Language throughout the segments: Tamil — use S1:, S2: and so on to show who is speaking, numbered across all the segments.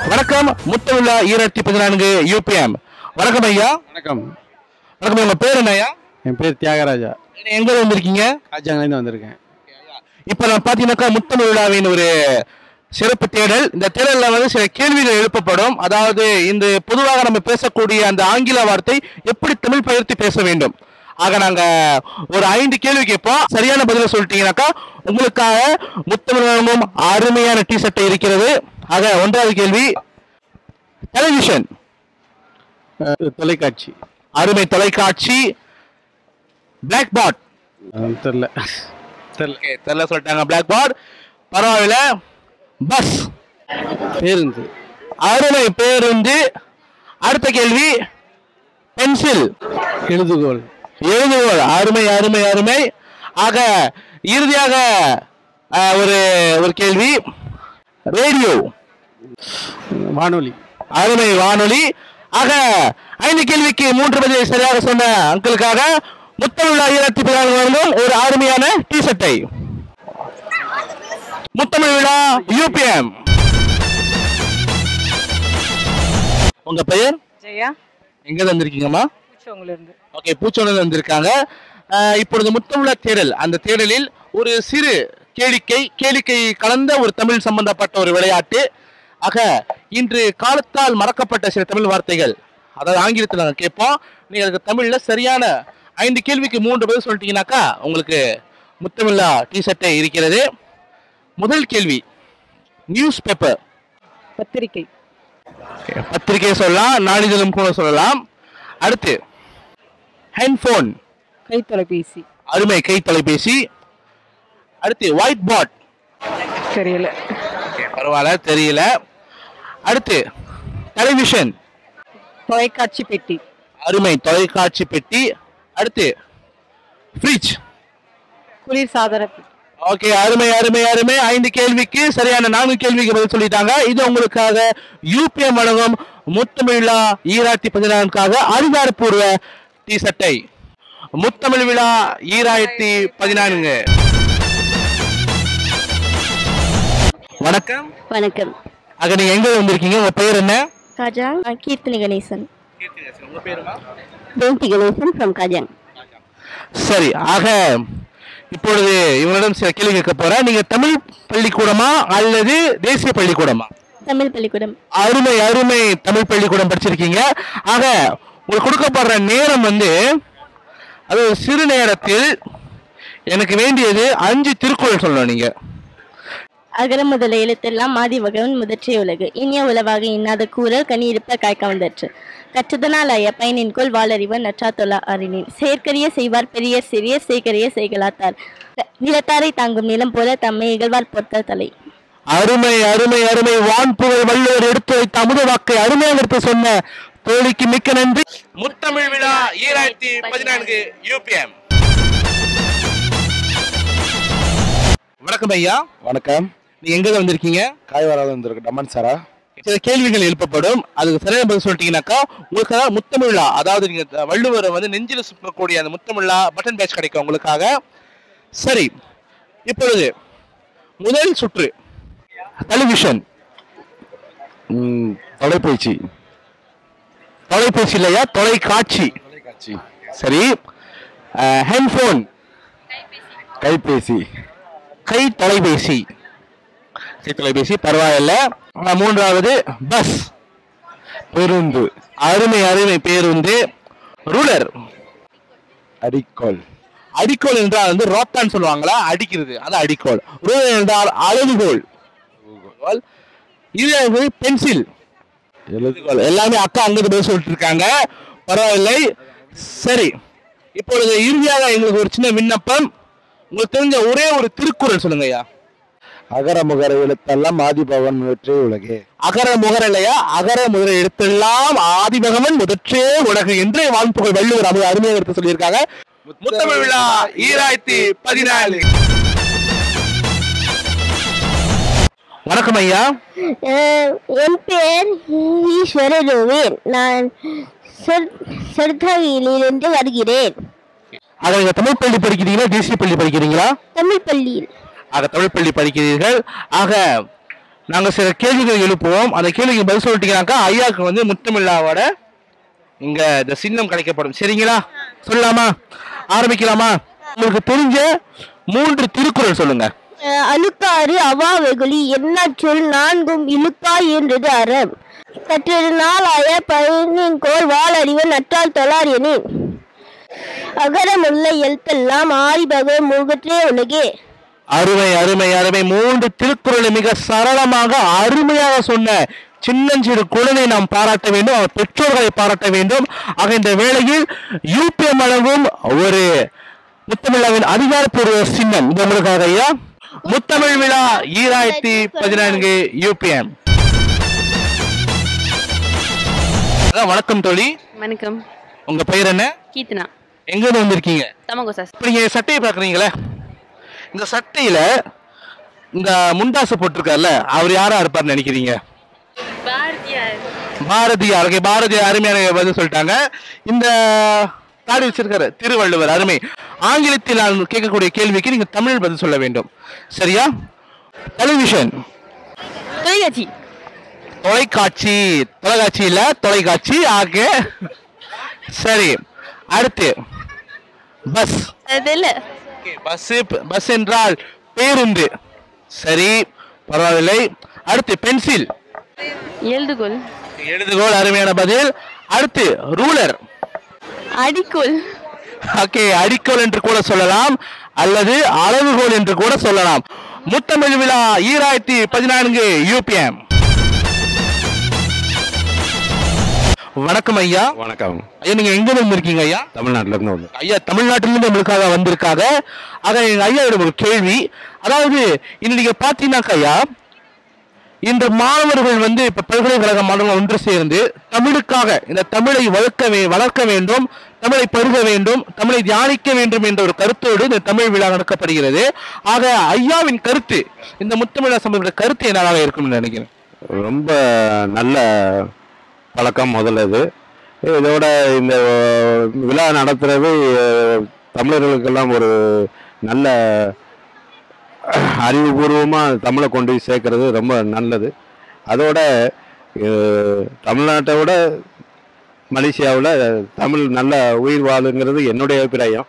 S1: வணக்கம் முத்தமிழா ஈராயிரத்தி பதினான்கு யூபிஎம் வணக்கம் ஐயா
S2: வணக்கம்
S1: வணக்கம் உங்க பேர் என்ன ஐயா
S2: என் பேர் தியாகராஜா
S1: எங்க வந்திருக்கீங்க
S2: காஜாங்கிலேருந்து வந்திருக்கேன்
S1: இப்ப நான் பாத்தீங்கன்னாக்கா முத்தமிழ் விழாவின் ஒரு சிறப்பு தேடல் இந்த தேடல்ல வந்து சில கேள்விகள் எழுப்பப்படும் அதாவது இந்த பொதுவாக நம்ம பேசக்கூடிய அந்த ஆங்கில வார்த்தை எப்படி தமிழ் பெயர்த்து பேச வேண்டும் ஆக நாங்க ஒரு ஐந்து கேள்வி கேட்போம் சரியான பதில சொல்லிட்டீங்கன்னாக்கா உங்களுக்காக முத்தமிழ் வழங்கும் அருமையான டி ஷர்ட் இருக்கிறது ஆக ஒன்றாவது கேள்வி டெலிவிஷன்
S2: அஹ், தொலைக்காட்சி
S1: அருமை தொலைக்காட்சி பிளாக் பாட்
S2: அஹ், தெரில தெரில
S1: ஓகே தெரியல சொல்லிட்டாங்க பிளாக் பாட் பரவாயில்ல பஸ்
S2: பேருந்து
S1: அருமை பேருந்து அடுத்த கேள்வி பென்சில்
S2: எழுதுகோல்
S1: எழுதுகோள் அருமை அருமை அருமை ஆக இறுதியாக அஹ், ஒரு ஒரு கேள்வி ரேடியோ
S2: வானொலி
S1: அருமை வானொலி ஆக ஐந்து கேள்விக்கு மூன்று பதிலை சரியாக சொன்ன அங்கிளுக்காக முத்தமிழ் ஆயிரத்தி பதினாலு வருடம் ஒரு அருமையான டி ஷர்ட்டை முத்தமிழ் விழா யூபிஎம் உங்க பெயர்
S3: ஜெயா
S1: எங்க வந்திருக்கீங்கம்மா
S3: பூச்சவங்கள இருந்து
S1: ஓகே பூச்சோனில் வந்திருக்காங்க அஹ், இப்பொழுது முத்தமிழ தேடல் அந்த தேடலில் ஒரு சிறு கேளிக்கை கேளிக்கை கலந்த ஒரு தமிழ் சம்பந்தப்பட்ட ஒரு விளையாட்டு ஆக இன்று காலத்தால் மறக்கப்பட்ட சில தமிழ் வார்த்தைகள் அதாவது ஆங்கிலத்தில் நாங்கள் கேட்போம் நீங்கள் அதுக்கு தமிழில் சரியான ஐந்து கேள்விக்கு மூன்று பதில் சொல்லிட்டீங்கன்னாக்கா உங்களுக்கு முத்தமிழா டிஷர்ட்டை இருக்கிறது முதல் கேள்வி நியூஸ் பேப்பர்
S3: பத்திரிகை
S1: பத்திரிகை சொல்லலாம் நாளிதழும் கூட சொல்லலாம் அடுத்து ஹேண்ட்ஃபோன்
S3: கைத்தொலைபேசி
S1: அருமை கை தொலைபேசி அடுத்து ஒயிட் போர்ட்
S3: தெரியல
S1: பரவாயில்ல தெரியல அடுத்து டெலிவிஷன்
S3: தொலைக்காட்சி பெட்டி
S1: அருமை தொலைக்காட்சி பெட்டி அடுத்து ஃப்ரிட்ஜ்
S3: குளிர் சாதன பெட்டி
S1: ஓகே அருமை அருமை அருமை ஐந்து கேள்விக்கு சரியான நான்கு கேள்விக்கு பதில் சொல்லிட்டாங்க இது உங்களுக்காக யூபிஎம் வழங்கும் முத்தமிழ் விழா ஈராயிரத்தி பதினான்காக அதிகாரப்பூர்வ டி சட்டை முத்தமிழ் விழா ஈராயிரத்தி பதினான்கு வணக்கம்
S4: வணக்கம்
S1: ஆக நீங்க எங்க வந்திருக்கீங்க உங்க பெயர் என்ன
S4: காஜாங் நான் கீர்த்தனி கணேசன்
S1: உங்க பேருமா
S4: பேந்தி கணேசன் ஃப்ரம் காஜாங்
S1: சரி ஆக இப்பொழுது இவங்களிடம் சில கேள்வி கேட்க போறேன் நீங்க தமிழ் பள்ளிக்கூடமா அல்லது தேசிய பள்ளிக்கூடமா
S4: தமிழ் பள்ளிக்கூடம்
S1: அருமை அருமை தமிழ் பள்ளிக்கூடம் படிச்சிருக்கீங்க ஆக உங்களுக்கு கொடுக்கப்படுற நேரம் வந்து அது ஒரு சிறு நேரத்தில் எனக்கு வேண்டியது அஞ்சு திருக்குறள் சொல்லணும் நீங்க
S4: அகர முதல எழுத்தெல்லாம் ஆதி வகவன் முதற்றே உலகு இனிய உலவாக இன்னாத கூறல் கனி இருப்ப காய்க்க வந்தற்று கற்றதனால் ஐய பயனின்கொள் வாளறிவன் நற்றா தொழா அறினேன் செயற்கரிய செய்வார் பெரியர் சிறியர் செய்கரிய செய்கலாத்தார் நிலத்தாரை தாங்கும் நிலம் போல தம்மை இகழ்வார் பொறுத்த தலை
S1: அருமை அருமை அருமை வான் புகழ் வள்ளுவர் எடுத்து வைத்த அமுத வாக்கை அருமையாக எடுத்து சொன்ன தோழிக்கு மிக்க நன்றி முத்தமிழ் விழா ஈராயிரத்தி பதினான்கு யூபிஎம் வணக்கம் ஐயா
S2: வணக்கம்
S1: நீங்க எங்க வந்திருக்கீங்க
S2: காய்வாரால் வந்திருக்கு டமன் சாரா
S1: சில கேள்விகள் எழுப்பப்படும் அதுக்கு சரியான பதில் சொல்லிட்டீங்கன்னாக்கா உங்களுக்காக முத்தமிழா அதாவது நீங்க த- வள்ளுவரை வந்து நெஞ்சில சுற்றக்கூடிய அந்த முத்தமிழா பட்டன் பேட்ச் கிடைக்கும் உங்களுக்காக சரி இப்பொழுது முதல் சுற்று டெலிவிஷன்
S2: ம், தொலைபேசி
S1: தொலைபேசி இல்லையா தொலைக்காட்சி
S2: தொலைக்காட்சி
S1: சரி ஹேண்ட்போன்
S2: கைபேசி
S1: கை தொலைபேசி கை தொலைபேசி பரவாயில்ல ஆஹ், மூன்றாவது பஸ்
S2: பேருந்து
S1: அருமை அருமை பேருந்து ரூலர்
S2: அடிக்கோல்
S1: அடிக்கோல் என்றால் வந்து ரோட்டான்னு சொல்லுவாங்களா அடிக்கிறது அது அடிக்கோல் ரூலர் என்றால் அளவுகோல் இது வந்து பென்சில்
S2: எழுதுகோல்
S1: எல்லாமே அக்கா அங்கிட்டு பேச சொல்லிட்டு இருக்காங்க பரவாயில்லை சரி இப்பொழுது இறுதியாக எங்களுக்கு ஒரு சின்ன விண்ணப்பம் உங்களுக்கு தெரிஞ்ச ஒரே ஒரு திருக்குறள் சொல்லுங்க ஐயா
S2: அகர முகர எழுத்தெல்லாம் ஆதிபவன் வெற்றி உலகே
S1: அகர முகர இல்லையா அகர முதல எழுத்தெல்லாம் ஆதிபகவன் முதற்றே உலகு என்று வான்புகழ் வள்ளுவர் அரு அருமையாக எடுத்து சொல்லியிருக்காங்க முத்தமிழ் விழா ஈராயிரத்தி பதினாலு வணக்கம் ஐயா
S4: என் பேர் ஈஸ்வரருவேன் நான் சொர்த்தவியிலிருந்து வருகிறேன்
S1: ஆக நீங்க தமிழ் பள்ளி படிக்கிறீங்களா தேசிய பள்ளி படிக்கிறீங்களா
S4: தமிழ் பள்ளியில்
S1: ஆக தமிழ் பள்ளி படிக்கிறீர்கள் ஆக நாங்க சில கேள்விகள் எழுப்புவோம் அந்த கேள்விக்கு பதில் சொல்லிட்டீங்கன்னாக்கா ஐயாவுக்கு வந்து முத்தமில்லாவோட இங்க இந்த சின்னம் கிடைக்கப்படும் சரிங்களா சொல்லலாமா ஆரம்பிக்கலாமா உங்களுக்கு தெரிஞ்ச மூன்று திருக்குறள் சொல்லுங்க
S4: அஹ் அழுக்காறு அவா வெகுளி என்ன சொல் நான்கும் இழுக்காய் என்றது அறம் கற்றது நாளாய பதினின் கோல் வாழறிவன் நற்றால் தொழார் எனின் அகரமுள்ள எழுத்தெல்லாம் ஆரிபக முகற்றே உலகே
S1: அருமை அருமை அருமை மூன்று திருக்குறளை மிக சரளமாக அருமையாக சொன்ன சின்னஞ்சிறு குழந்தை நாம் பாராட்ட வேண்டும் அவர் பெற்றோர்களை பாராட்ட வேண்டும் ஆக இந்த வேளையில் யூபிஎம் வழங்கும் ஒரு முத்தமிழாவின் அதிகாரப்பூர்வ சின்னம் இது உங்களுக்காக ஐயா முத்தமிழ் விழா ஈராயிரத்தி பதினான்கு யூபிஎம் வணக்கம் தோழி
S5: வணக்கம்
S1: உங்க பெயர் என்ன
S5: கீர்த்தனா
S1: எங்க இருந்து வந்திருக்கீங்க
S5: தமகோசா
S1: இப்ப நீங்க சட்டையை பாக்குறீங்களே இந்த சட்டையில இந்த முண்டாசு போட்டிருக்காருல்ல அவர் யாரா இருப்பார்னு நினைக்கிறீங்க
S5: பாரதியார்
S1: பாரதியார் ஓகே பாரதியார் அருமையான பதில் சொல்லிட்டாங்க இந்த தாடி வச்சிருக்காரு திருவள்ளுவர் அருமை ஆங்கிலத்தில் நான் கேட்கக்கூடிய கேள்விக்கு நீங்க தமிழ் பதில் சொல்ல வேண்டும் சரியா டெலிவிஷன்
S5: தொலைக்காட்சி
S1: தொலைக்காட்சி தொலைக்காட்சி இல்ல தொலைக்காட்சி ஆக சரி அடுத்து பஸ்
S5: அது இல்ல
S1: பஸ் பஸ் என்றால் பேருந்து சரி பரவாயில்லை அடுத்து பென்சில்
S5: எழுதுகோல்
S1: எழுதுகோள் அருமையான பதில் அடுத்து ரூலர்
S5: அடிக்கோல்
S1: ஓகே அடிக்கோல் என்று கூட சொல்லலாம் அல்லது அளவுகோல் என்று கூட சொல்லலாம் முத்தமிழ் விழா ஈராயிரத்தி பதினான்கு யூபிஎம் வணக்கம் ஐயா
S2: வணக்கம்
S1: ஐயா நீங்க எங்க இருந்து இருக்கீங்க ஐயா
S2: தமிழ்நாட்டுல இருந்து வந்து
S1: ஐயா தமிழ்நாட்டிலிருந்து நம்மளுக்காக வந்திருக்காங்க ஆக எங்க ஐயாவிடம் ஒரு கேள்வி அதாவது இன்னைக்கு நீங்க பாத்தீங்கன்னாக்கா ஐயா இன்று மாணவர்கள் வந்து இப்ப பல்கலைக்கழக மாணவர்கள் ஒன்று சேர்ந்து தமிழுக்காக இந்த தமிழை வளர்க்க வே வளர்க்க வேண்டும் தமிழை பருக வேண்டும் தமிழை தியானிக்க வேண்டும் என்ற ஒரு கருத்தோடு இந்த தமிழ் விழா நடக்கப்படுகிறது ஆக ஐயாவின் கருத்து இந்த முத்தமிழா சம்பந்தப்பட்ட கருத்து என்னவாக இருக்கும்னு நினைக்கிறேன்
S2: ரொம்ப நல்ல பழக்கம் முதல்ல இது இதோட இந்த விழா நடத்துறது அஹ், தமிழர்களுக்கெல்லாம் ஒரு நல்ல அறிவுபூர்வமாக தமிழை கொண்டு போய் சேர்க்கறது ரொம்ப நல்லது அதோட அஹ், தமிழ்நாட்டை விட மலேசியாவில் தமிழ் நல்ல உயிர் வாழுங்கிறது என்னுடைய அபிப்பிராயம்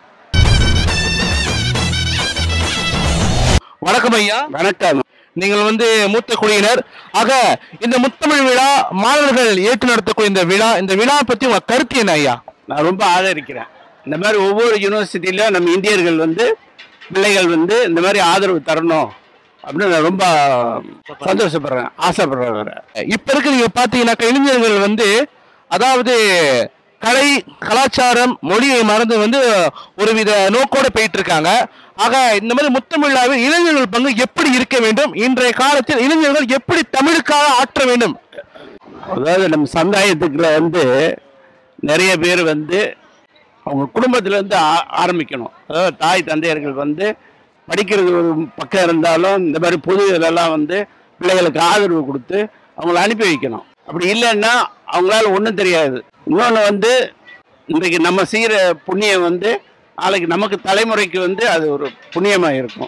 S1: வணக்கம் ஐயா
S2: வணக்கம்
S1: நீங்கள் வந்து மூத்த குடியினர் ஆக இந்த முத்தமிழ் விழா மாணவர்கள் ஏற்று நடத்தக்கூடிய இந்த விழா இந்த விழா பத்தி உங்க கருத்து என்ன ஐயா
S6: நான் ரொம்ப ஆதரிக்கிறேன் இந்த மாதிரி ஒவ்வொரு யூனிவர்சிட்டிலையும் நம்ம இந்தியர்கள் வந்து பிள்ளைகள் வந்து இந்த மாதிரி ஆதரவு தரணும் அப்படின்னு நான் ரொம்ப சந்தோஷப்படுறேன் ஆசைப்படுறேன் வேற.
S1: இப்ப இருக்க நீங்க பாத்தீங்கன்னாக்கா இளைஞர்கள் வந்து அதாவது கலை கலாச்சாரம் மொழியை மறந்து வந்து ஒருவித நோக்கோட போயிட்டு இருக்காங்க ஆக இந்த மாதிரி முத்தமிழாவில் இளைஞர்கள் பங்கு எப்படி இருக்க வேண்டும் இன்றைய காலத்தில் இளைஞர்கள் எப்படி தமிழுக்காக ஆற்ற வேண்டும்
S6: அதாவது நம்ம சமுதாயத்துக்குள்ள வந்து நிறைய பேர் வந்து அவங்க குடும்பத்துல இருந்து ஆ- ஆரம்பிக்கணும் அதாவது தாய் தந்தையர்கள் வந்து படிக்கிறது ஒரு பக்கம் இருந்தாலும் இந்த மாதிரி பொது இதெல்லாம் வந்து பிள்ளைகளுக்கு ஆதரவு கொடுத்து அவங்கள அனுப்பி வைக்கணும் அப்படி இல்லைன்னா அவங்களால ஒன்றும் தெரியாது இன்னொன்று வந்து இன்றைக்கு நம்ம செய்கிற புண்ணியம் வந்து நாளைக்கு நமக்கு தலைமுறைக்கு வந்து அது ஒரு புண்ணியமாக இருக்கும்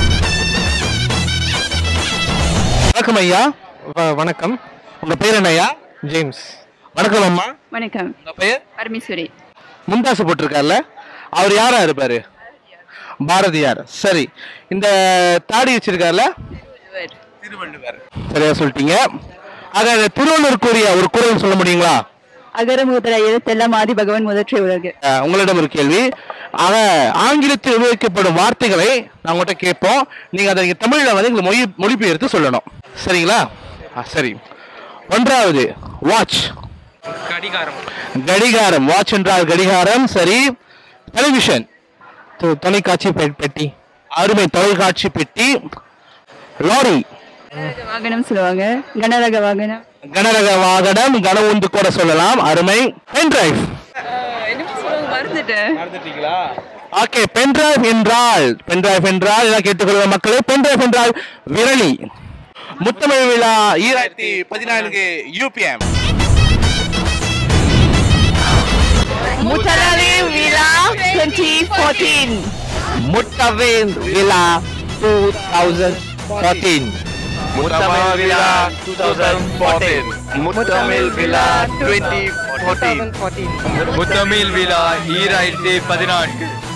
S1: வணக்கம் ஐயா
S7: வ- வணக்கம்
S1: உங்க பேர் என்ன ஐயா
S7: ஜேம்ஸ்
S1: வணக்கம் அம்மா
S5: வணக்கம்
S1: உங்க பெயர்
S5: பரமேஸ்வரி
S1: முந்தாசு போட்டிருக்காருல்ல அவர் யாரா இருப்பாரு பாரதியார் சரி இந்த தாடி வச்சிருக்காருல்ல திருவள்ளுவர் சரியா சொல்லிட்டீங்க ஆக இந்த திருவள்ளுவர் கூறிய ஒரு குரல் சொல்ல முடியுங்களா
S3: அகரமுகத்திர எழுத்தெல்லாம் ஆதி பகவன் முதற்றே உலகு
S1: அஹ், உங்களிடம் ஒரு கேள்வி ஆக ஆங்கிலத்தில் உபயோகிக்கப்படும் வார்த்தைகளை நான் உங்கள்கிட்ட கேட்போம் நீங்க அதை நீங்க தமிழ்ல வந்து எங்களுக்கு மொழி மொழிபெயர்த்து சொல்லணும் சரிங்களா ஆ, சரி ஒன்றாவது வாட்ச்
S7: கடிகாரம்
S1: கடிகாரம் வாட்ச் என்றால் கடிகாரம் சரி டெலிவிஷன்
S7: தொ- தொலைக்காட்சி பெ- பெட்டி
S1: அருமை தொலைக்காட்சி பெட்டி லாரி
S3: வாகனம் சொல்லுவாங்க கனரக வாகனம்
S1: கனரக வாகனம் கன உந்து கூட சொல்லலாம் அருமை பென்டிரைவ்
S3: மறந்துட்டேன்
S1: ஓகே பென்டிரைவ் என்றால் பென்டிரைவ் என்றால் எல்லாம் கேட்டுக்கொள்கிற மக்களே பென்டிரைவ் என்றால் விரலி முத்தமிழ் விழா ஈராயிரத்தி பதினான்கு யூபிஎம்
S3: முத்தரவி விழா 2014
S1: முத்தவேன் விழா டூ தௌசண்ட் ஃபோர்டீன்
S8: முத்தமிழ் விழா 2014 முத்தமிழ் விழா 2014
S7: முத்தமிழ் விழா ஈராயிரத்தி பதினான்கு